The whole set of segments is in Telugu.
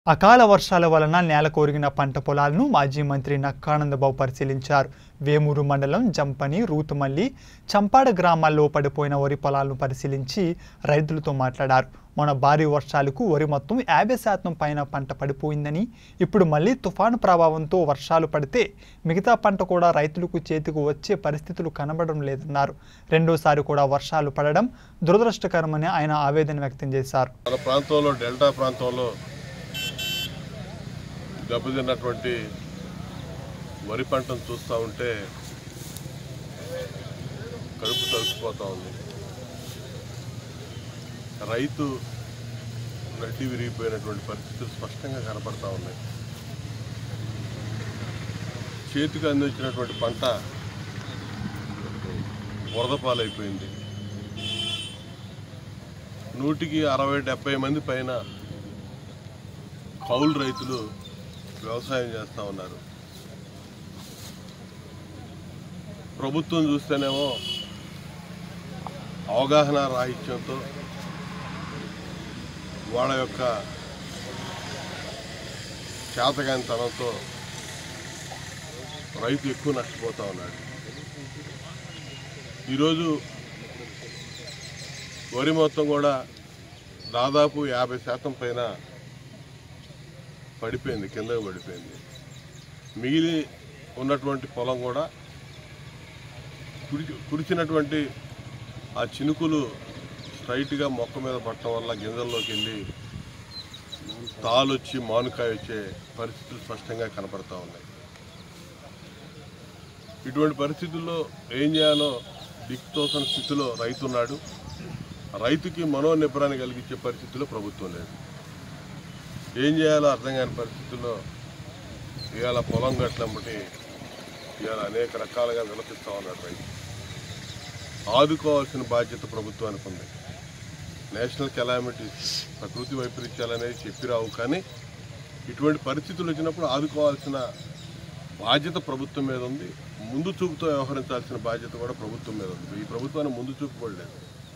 అకాల వర్షాల వలన నేల కోరిగిన పంట పొలాలను మాజీ మంత్రి నక్కానందబాబు పరిశీలించారు వేమూరు మండలం జంపని రూతుమల్లి చంపాడ గ్రామాల్లో పడిపోయిన వరి పొలాలను పరిశీలించి రైతులతో మాట్లాడారు మొన్న భారీ వర్షాలకు వరి మొత్తం యాభై శాతం పైన పంట పడిపోయిందని ఇప్పుడు మళ్ళీ తుఫాను ప్రభావంతో వర్షాలు పడితే మిగతా పంట కూడా రైతులకు చేతికి వచ్చే పరిస్థితులు కనబడడం లేదన్నారు రెండోసారి కూడా వర్షాలు పడడం దురదృష్టకరమని ఆయన ఆవేదన వ్యక్తం చేశారు మన ప్రాంతంలో డెల్టా ప్రాంతంలో దెబ్బతిన్నటువంటి వరి పంటను చూస్తూ ఉంటే కడుపు తలుచుపోతూ ఉంది రైతు నడ్డి విరిగిపోయినటువంటి పరిస్థితులు స్పష్టంగా కనపడతా ఉన్నాయి చేతికి అందించినటువంటి పంట వరద పాలైపోయింది నూటికి అరవై డెబ్బై మంది పైన కౌలు రైతులు వ్యవసాయం చేస్తూ ఉన్నారు ప్రభుత్వం చూస్తేనేమో అవగాహన రాహిత్యంతో వాళ్ళ యొక్క చేతగానితనంతో రైతు ఎక్కువ నష్టపోతూ ఉన్నాడు ఈరోజు వరి మొత్తం కూడా దాదాపు యాభై శాతం పైన పడిపోయింది కిందకు పడిపోయింది మిగిలి ఉన్నటువంటి పొలం కూడా కుడి కురిచినటువంటి ఆ చినుకులు స్ట్రైట్గా మొక్క మీద పట్టడం వల్ల గింజల్లోకి వెళ్ళి తాలు వచ్చి మానుకాయ వచ్చే పరిస్థితులు స్పష్టంగా కనపడతా ఉన్నాయి ఇటువంటి పరిస్థితుల్లో ఏం చేయాలో దిక్తోసన స్థితిలో రైతు ఉన్నాడు రైతుకి మనోనిబ్బరాన్ని కలిగించే పరిస్థితిలో ప్రభుత్వం లేదు ఏం చేయాలో అర్థం కాని పరిస్థితుల్లో ఇవాళ పొలం గట్లమ్మటి ఇవాళ అనేక రకాలుగా విలపిస్తూ ఉన్నాడు రైతు ఆదుకోవాల్సిన బాధ్యత ప్రభుత్వానికి ఉంది నేషనల్ కెలామిటీస్ ప్రకృతి వైపరీత్యాలనేది చెప్పి రావు కానీ ఇటువంటి పరిస్థితులు వచ్చినప్పుడు ఆదుకోవాల్సిన బాధ్యత ప్రభుత్వం మీద ఉంది ముందు చూపుతో వ్యవహరించాల్సిన బాధ్యత కూడా ప్రభుత్వం మీద ఉంది ఈ ప్రభుత్వాన్ని ముందు చూపు కూడా లేదు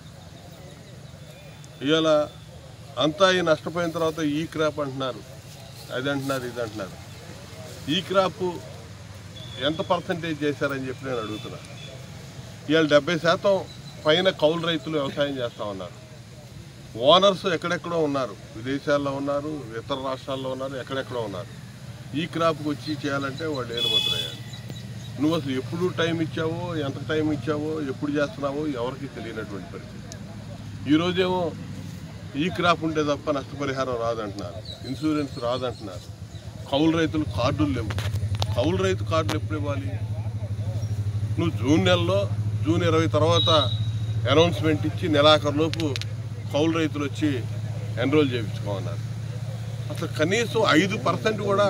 ఇవాళ అంతా ఈ నష్టపోయిన తర్వాత ఈ క్రాప్ అంటున్నారు అది అంటున్నారు ఇది అంటున్నారు ఈ క్రాప్ ఎంత పర్సంటేజ్ చేశారని చెప్పి నేను అడుగుతున్నా ఇవాళ డెబ్బై శాతం పైన కౌలు రైతులు వ్యవసాయం చేస్తూ ఉన్నారు ఓనర్స్ ఎక్కడెక్కడో ఉన్నారు విదేశాల్లో ఉన్నారు ఇతర రాష్ట్రాల్లో ఉన్నారు ఎక్కడెక్కడో ఉన్నారు ఈ క్రాప్కి వచ్చి చేయాలంటే వాళ్ళు ఏలు ముద్రయ్యారు నువ్వు అసలు ఎప్పుడు టైం ఇచ్చావో ఎంత టైం ఇచ్చావో ఎప్పుడు చేస్తున్నావో ఎవరికి తెలియనటువంటి పరిస్థితి ఈరోజేమో ఈ క్రాప్ ఉంటే తప్ప నష్టపరిహారం రాదంటున్నారు ఇన్సూరెన్స్ రాదంటున్నారు కౌలు రైతులు కార్డులు లేవు కౌలు రైతు కార్డులు ఎప్పుడు ఇవ్వాలి నువ్వు జూన్ నెలలో జూన్ ఇరవై తర్వాత అనౌన్స్మెంట్ ఇచ్చి నెలాఖరులోపు కౌలు రైతులు వచ్చి ఎన్రోల్ చేయించుకోమన్నారు అసలు కనీసం ఐదు పర్సెంట్ కూడా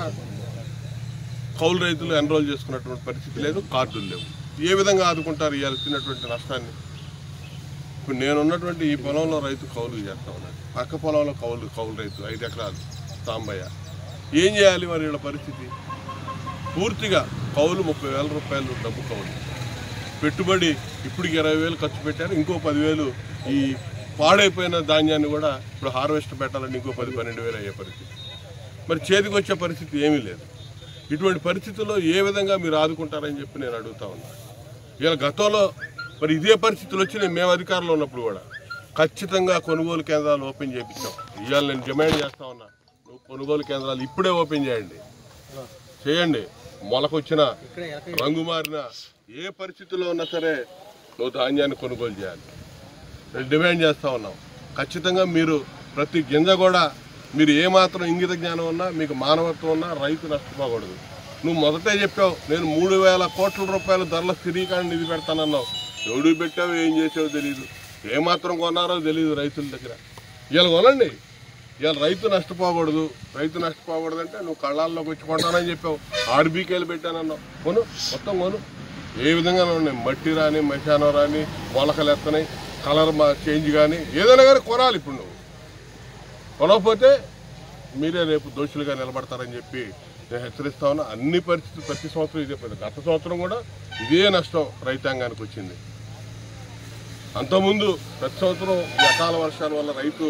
కౌలు రైతులు ఎన్రోల్ చేసుకున్నటువంటి పరిస్థితి లేదు కార్డులు లేవు ఏ విధంగా ఆదుకుంటారు ఇవాళ వచ్చినటువంటి నష్టాన్ని ఇప్పుడు నేనున్నటువంటి ఈ పొలంలో రైతు కౌలు చేస్తా ఉన్నాడు పక్క పొలంలో కౌలు కౌలు రైతు ఐదు ఎకరాలు సాంబయ్య ఏం చేయాలి మరి వీళ్ళ పరిస్థితి పూర్తిగా కౌలు ముప్పై వేల రూపాయలు డబ్బు కౌలు పెట్టుబడి ఇప్పటికి ఇరవై వేలు ఖర్చు పెట్టారు ఇంకో పదివేలు ఈ పాడైపోయిన ధాన్యాన్ని కూడా ఇప్పుడు హార్వెస్ట్ పెట్టాలంటే ఇంకో పది పన్నెండు వేలు అయ్యే పరిస్థితి మరి చేతికి వచ్చే పరిస్థితి ఏమీ లేదు ఇటువంటి పరిస్థితుల్లో ఏ విధంగా మీరు ఆదుకుంటారని చెప్పి నేను అడుగుతా ఉన్నాను ఇలా గతంలో మరి ఇదే పరిస్థితులు వచ్చినాయి మేము అధికారంలో ఉన్నప్పుడు కూడా ఖచ్చితంగా కొనుగోలు కేంద్రాలు ఓపెన్ చేయించాం ఇవాళ నేను డిమాండ్ చేస్తా ఉన్నా నువ్వు కొనుగోలు కేంద్రాలు ఇప్పుడే ఓపెన్ చేయండి చేయండి మొలకొచ్చిన రంగు మారిన ఏ పరిస్థితుల్లో ఉన్నా సరే నువ్వు ధాన్యాన్ని కొనుగోలు చేయాలి నేను డిమాండ్ చేస్తా ఉన్నాం ఖచ్చితంగా మీరు ప్రతి గింజ కూడా మీరు ఏమాత్రం ఇంగిత జ్ఞానం ఉన్నా మీకు మానవత్వం ఉన్నా రైతు నష్టపోకూడదు నువ్వు మొదటే చెప్పావు నేను మూడు వేల కోట్ల రూపాయల ధరల స్థిరీకరణ నిధి పెడతానన్నావు ఎవడు పెట్టావు ఏం చేసావో తెలియదు ఏమాత్రం కొన్నారో తెలియదు రైతుల దగ్గర ఇవాళ కొనండి ఇవాళ రైతు నష్టపోకూడదు రైతు నష్టపోకూడదు అంటే నువ్వు కళ్ళాల్లోకి వచ్చి కొంటానని చెప్పావు ఆర్బీకేలు పెట్టానన్నావు కొను మొత్తం కొను ఏ విధంగా ఉన్నాయి మట్టి రాని మశానం రాని మొలకలు ఎత్తనాయి కలర్ మా చేంజ్ కానీ ఏదైనా కానీ కొనాలి ఇప్పుడు నువ్వు కొనకపోతే మీరే రేపు దోషులుగా నిలబడతారని చెప్పి నేను హెచ్చరిస్తా ఉన్నా అన్ని పరిస్థితులు ప్రతి సంవత్సరం ఇదే పని గత సంవత్సరం కూడా ఇదే నష్టం రైతాంగానికి వచ్చింది అంతకుముందు ప్రతి సంవత్సరం ఈ అకాల వర్షాల వల్ల రైతు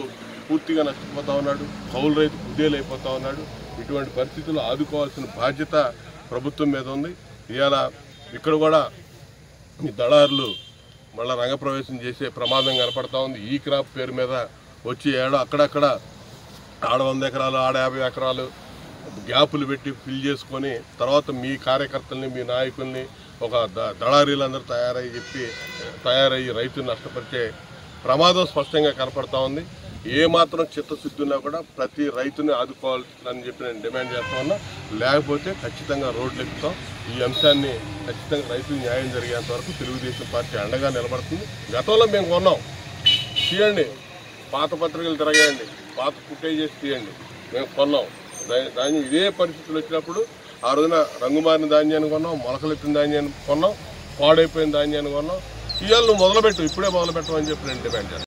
పూర్తిగా నష్టపోతా ఉన్నాడు కౌలు రైతు కుదేలైపోతా ఉన్నాడు ఇటువంటి పరిస్థితుల్లో ఆదుకోవాల్సిన బాధ్యత ప్రభుత్వం మీద ఉంది ఇవాళ ఇక్కడ కూడా ఈ దళారులు మళ్ళీ రంగప్రవేశం చేసే ప్రమాదం కనపడతా ఉంది ఈ క్రాప్ పేరు మీద వచ్చి ఏడో అక్కడక్కడ ఆడ వంద ఎకరాలు ఆడ యాభై ఎకరాలు గ్యాపులు పెట్టి ఫిల్ చేసుకొని తర్వాత మీ కార్యకర్తల్ని మీ నాయకుల్ని ఒక ద- దళారీలందరూ తయారయ్యి చెప్పి తయారయ్యి రైతుని నష్టపరిచే ప్రమాదం స్పష్టంగా కనపడతా ఉంది ఏ మాత్రం చిత్తశుద్ధి ఉన్నా కూడా ప్రతి రైతుని ఆదుకోవాలని చెప్పి నేను డిమాండ్ చేస్తా ఉన్నా లేకపోతే ఖచ్చితంగా రోడ్లు ఎక్కుతాం ఈ అంశాన్ని ఖచ్చితంగా రైతులు న్యాయం జరిగేంత వరకు తెలుగుదేశం పార్టీ అండగా నిలబడుతుంది గతంలో మేము కొన్నాం తీయండి పాత పత్రికలు తిరగండి పాత ఫుటేజ్ చేసి తీయండి మేము కొన్నాం దా- ధాన్యం ఇదే పరిస్థితులు వచ్చినప్పుడు ఆ రోజున రంగుమారిన ధాన్యాన్ని కొన్నాం మొలకలెత్తిన ధాన్యాన్ని కొన్నాం పాడైపోయిన ధాన్యాన్ని కొన్నాం ఇవాళ నువ్వు మొదలుపెట్టు ఇప్పుడే మొదలుపెట్టమని చెప్పి నేను డిమాండ్ చేస్తాను